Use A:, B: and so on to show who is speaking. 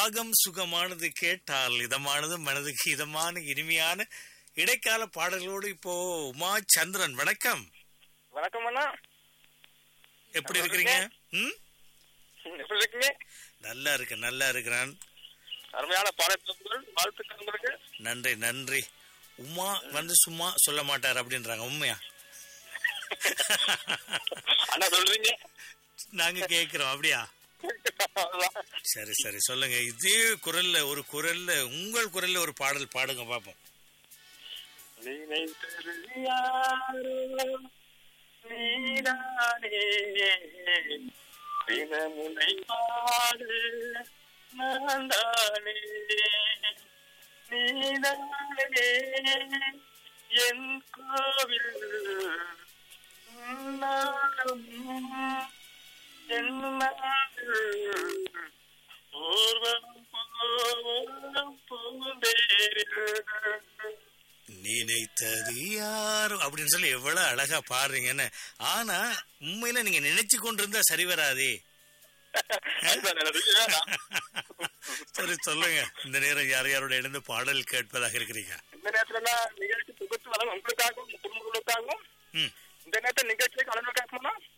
A: ராகம் சுகமானது கேட்டால் இதமானது மனதுக்கு இதமான இனிமையான இடைக்கால பாடல்களோடு இப்போ உமா சந்திரன் வணக்கம்
B: வணக்கம் அண்ணா
A: எப்படி இருக்கிறீங்க ம்
B: எப்படி இருக்கீங்க
A: நல்லா இருக்கு நல்லா இருக்கிறான்
B: அருமையான பாடல்கள் வாழ்த்துக்கள் உங்களுக்கு
A: நன்றி நன்றி உமா வந்து சும்மா சொல்ல மாட்டார் அப்படின்றாங்க உண்மையா
B: அண்ணா சொல்றீங்க
A: நாங்க கேக்குறோம் அப்படியா
B: அதான்.
A: சரி சரி சொல்லுங்க இதே குரல்ல ஒரு குரல்ல உங்கள் குரல்ல ஒரு பாடல் பாடுங்க பாப்போம்
B: நினைத்தது யாரோ நீதானே தினமுனை பாடு நான் தானே நீதானே என் கோவில் நாளும் என் நாள் பூர்வம் பூர்வம் பூந்தேரில்
A: நினைத்தது யாரோ அப்படின்னு சொல்லி எவ்வளவு அழகா பாடுறீங்கன்னு ஆனா உண்மையில நீங்க நினைச்சு கொண்டிருந்தா சரி வராதே
B: அதுதான் எனக்கு வேணாம்.
A: சரி சொல்லுங்க இந்த நேரம் யார் யாரோட இணைந்து பாடல் கேட்பதாக இருக்கிறீங்க
B: இந்த நேரத்துல நிகழ்ச்சி தொகுத்து வளம் உங்களுக்காகவும் உங்க குடும்பங்களுக்காகவும்
A: ம்
B: இந்த நேரத்தில் நிகழ்ச்சியை கலந்து கேட்கணும்னா